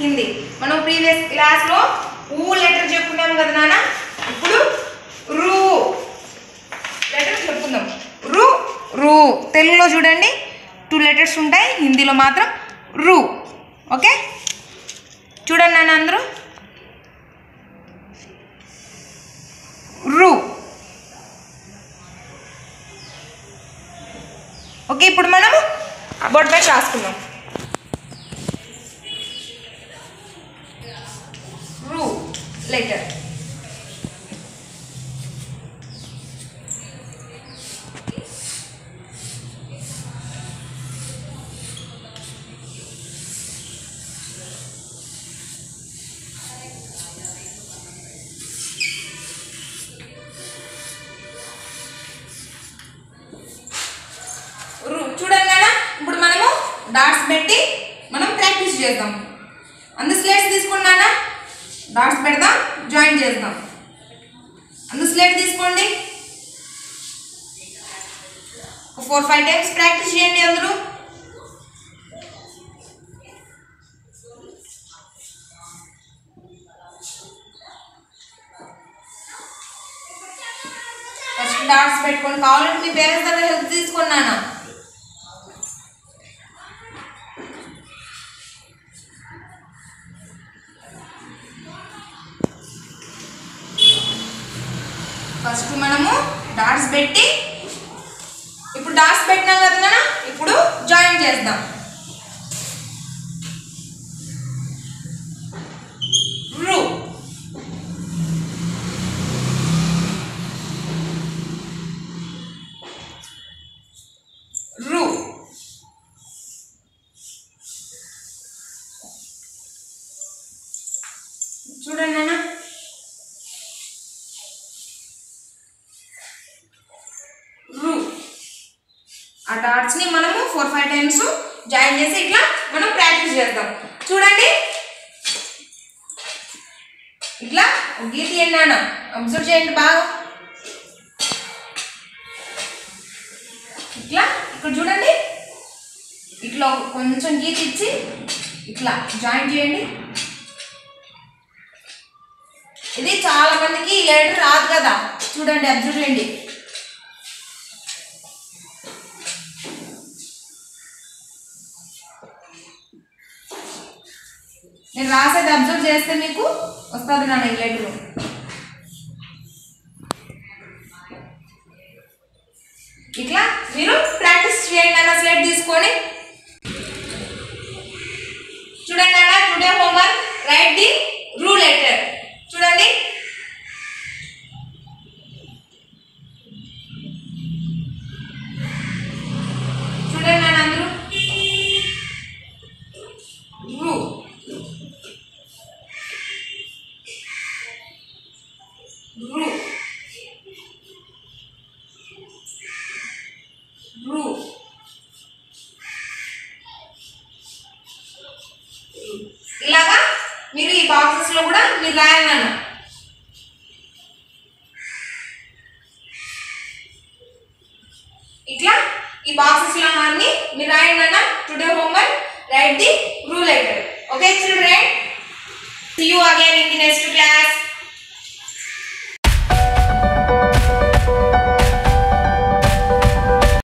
హిందీ మనం ప్రీవియస్ క్లాస్లో ఊ లెటర్ చెప్పుకున్నాం కదా నాన్న ఇప్పుడు రూ లెటర్ చెప్పుకుందాం రు రు తెలుగులో చూడండి టూ లెటర్స్ ఉంటాయి హిందీలో మాత్రం రు ఓకే చూడండి నాన్న అందరూ రు ఓకే ఇప్పుడు మనము బోర్డు పైన రాసుకుందాం రు లెటర్ రు చూడండి నాన్న ఇప్పుడు మనము డాట్స్ పెట్టి మనం ప్రాక్టీస్ చేద్దాం అందు స్లేట్స్ తీసుకున్నానా డాట్స్ పెడదాం జాయిన్ చేద్దాం అందు స్లేట్ తీసుకోండి ఫోర్ ఫైవ్ టైమ్స్ ప్రాక్టీస్ చేయండి అందరూ ఫస్ట్ డాట్స్ పెట్టుకొని కావాలంటే మీ పేరెంట్స్ దగ్గర హెల్ప్ తీసుకున్నాను ఫస్ట్ మనము డాట్స్ పెట్టి ఇప్పుడు డాట్స్ పెట్టినాం కదా నాన్న, ఇప్పుడు జాయిన్ చేద్దాం రు రు చూడండి నాన్న రు ఆ డాట్స్ ని మనము ఫోర్ ఫైవ్ టైమ్స్ జాయిన్ చేసి ఇట్లా మనం ప్రాక్టీస్ చేద్దాం చూడండి ఇట్లా ఒక గీత ఎన్నాను అబ్జర్వ్ చేయండి బాగా ఇట్లా ఇక్కడ చూడండి ఇట్లా ఒక కొంచెం గీత ఇచ్చి ఇట్లా జాయిన్ చేయండి ఇది చాలా మందికి ఈ లెటర్ రాదు కదా చూడండి అబ్జర్వ్ చేయండి నేను రాసేది అబ్జర్వ్ చేస్తే మీకు వస్తుంది నాన్న ఈ లెటర్ ఇట్లా మీరు ప్రాక్టీస్ చేయండి అన్న స్లేట్ తీసుకొని చూడండి అన్న today homework write the rule letter చూడండి చూడండి నాన్న అందరూ రూ రు రు ఇలాగా మీరు ఈ బాక్సెస్ లో కూడా మీరు రాయాలన్న ఇట్లా ఈ బాక్సెస్ లో అన్ని మీరు రాయండి అన్న today homework write the rule letter okay children See you again in the next class.